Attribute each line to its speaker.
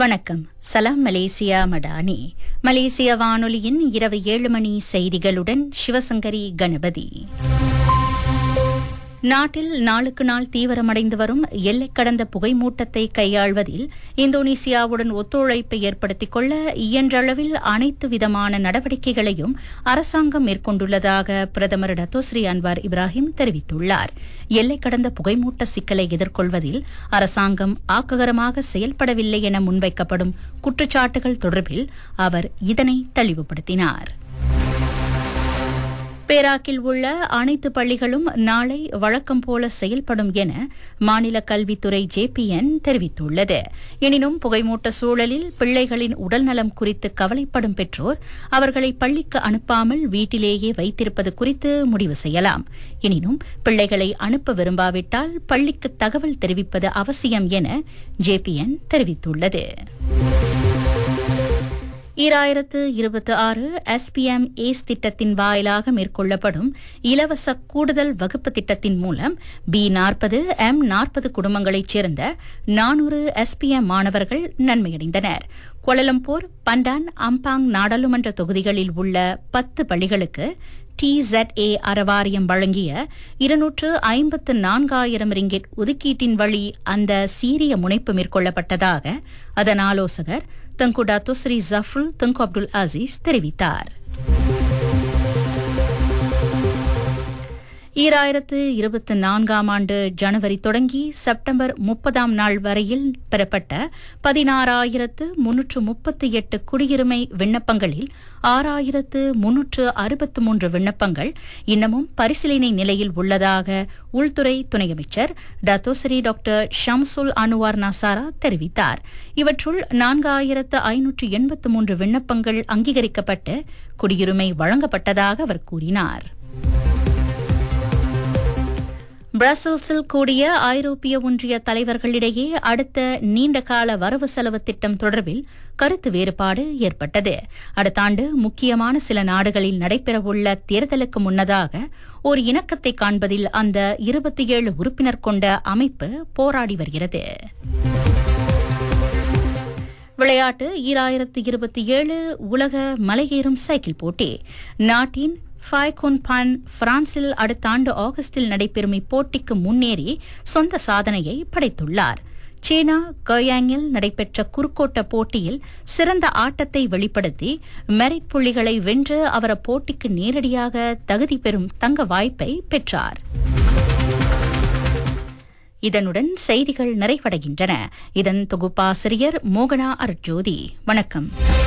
Speaker 1: வணக்கம் சலாம் மலேசியா மடானி மலேசிய வானொலியின் இரவு ஏழு மணி செய்திகளுடன் சிவசங்கரி கணபதி நாட்டில் நாளுக்கு நாள் தீவிரமடைந்து வரும் எல்லை கடந்த புகைமூட்டத்தை கையாள்வதில் இந்தோனேசியாவுடன் ஒத்துழைப்பை ஏற்படுத்திக் கொள்ள இயன்றளவில் அனைத்து விதமான நடவடிக்கைகளையும் அரசாங்கம் மேற்கொண்டுள்ளதாக பிரதமர் டத்தோஸ்ரீ அன்வார் இப்ராஹிம் தெரிவித்துள்ளார் எல்லை கடந்த புகைமூட்ட சிக்கலை எதிர்கொள்வதில் அரசாங்கம் ஆக்ககரமாக செயல்படவில்லை என முன்வைக்கப்படும் குற்றச்சாட்டுகள் தொடர்பில் அவர் இதனை தெளிவுபடுத்தினார் பேராக்கில் உள்ள அனைத்து பள்ளிகளும் நாளை வழக்கம் போல செயல்படும் என மாநில கல்வித்துறை ஜேபிஎன் தெரிவித்துள்ளது எனினும் புகைமூட்ட சூழலில் பிள்ளைகளின் உடல்நலம் குறித்து கவலைப்படும் பெற்றோர் அவர்களை பள்ளிக்கு அனுப்பாமல் வீட்டிலேயே வைத்திருப்பது குறித்து முடிவு செய்யலாம் எனினும் பிள்ளைகளை அனுப்ப விரும்பாவிட்டால் பள்ளிக்கு தகவல் தெரிவிப்பது அவசியம் என ஜேபிஎன் தெரிவித்துள்ளது ஈராயிரத்து இருபத்தி ஆறு எஸ்பிஎம் ஏஸ் திட்டத்தின் வாயிலாக மேற்கொள்ளப்படும் இலவச கூடுதல் வகுப்பு திட்டத்தின் மூலம் பி நாற்பது எம் நாற்பது குடும்பங்களைச் சேர்ந்த நானூறு எஸ்பிஎம் மாணவர்கள் நன்மையடைந்தனர் கோலலம்பூர் பண்டான் அம்பாங் நாடாளுமன்ற தொகுதிகளில் உள்ள பத்து பள்ளிகளுக்கு டிஇசட்ஏ அறவாரியம் வழங்கிய இருநூற்று ஐம்பத்து நான்காயிரம் ரிங்கெட் ஒதுக்கீட்டின் வழி அந்த சீரிய முனைப்பு மேற்கொள்ளப்பட்டதாக அதன் ஆலோசகர் தங்கு டாத்தோஸ்ரீ ஜஃபுல் தங்கு அப்துல் அசீஸ் தெரிவித்தார் ஈராயிரத்து இருபத்தி நான்காம் ஆண்டு ஜனவரி தொடங்கி செப்டம்பர் முப்பதாம் நாள் வரையில் பெறப்பட்ட பதினாறாயிரத்து முன்னூற்று முப்பத்தி எட்டு குடியுரிமை விண்ணப்பங்களில் ஆறாயிரத்து முன்னூற்று அறுபத்து மூன்று விண்ணப்பங்கள் இன்னமும் பரிசீலனை நிலையில் உள்ளதாக உள்துறை துணை அமைச்சர் டத்தோசரி டாக்டர் ஷம்சுல் அனுவார் நசாரா தெரிவித்தார் இவற்றுள் நான்காயிரத்து ஐநூற்று எண்பத்து மூன்று விண்ணப்பங்கள் அங்கீகரிக்கப்பட்டு குடியுரிமை வழங்கப்பட்டதாக அவர் கூறினார் பிரசல்ஸில் கூடிய ஐரோப்பிய ஒன்றிய தலைவர்களிடையே அடுத்த நீண்டகால வரவு செலவு திட்டம் தொடர்பில் கருத்து வேறுபாடு ஏற்பட்டது அடுத்த ஆண்டு முக்கியமான சில நாடுகளில் நடைபெறவுள்ள தேர்தலுக்கு முன்னதாக ஒரு இணக்கத்தை காண்பதில் அந்த இருபத்தி ஏழு உறுப்பினர் கொண்ட அமைப்பு போராடி வருகிறது விளையாட்டு ஈராயிரத்து இருபத்தி ஏழு உலக மலையேறும் சைக்கிள் போட்டி நாட்டின் ஃபைகோன் பான் பிரான்சில் அடுத்த ஆண்டு ஆகஸ்டில் நடைபெறும் இப்போட்டிக்கு முன்னேறி சொந்த சாதனையை படைத்துள்ளார் சீனா கயாங்கில் நடைபெற்ற குறுக்கோட்ட போட்டியில் சிறந்த ஆட்டத்தை வெளிப்படுத்தி மெரிட் புள்ளிகளை வென்று அவர் போட்டிக்கு நேரடியாக தகுதி பெறும் தங்க வாய்ப்பை பெற்றார் இதனுடன் செய்திகள் நிறைவடைகின்றன இதன் தொகுப்பாசிரியர் மோகனா அர்ஜோதி வணக்கம்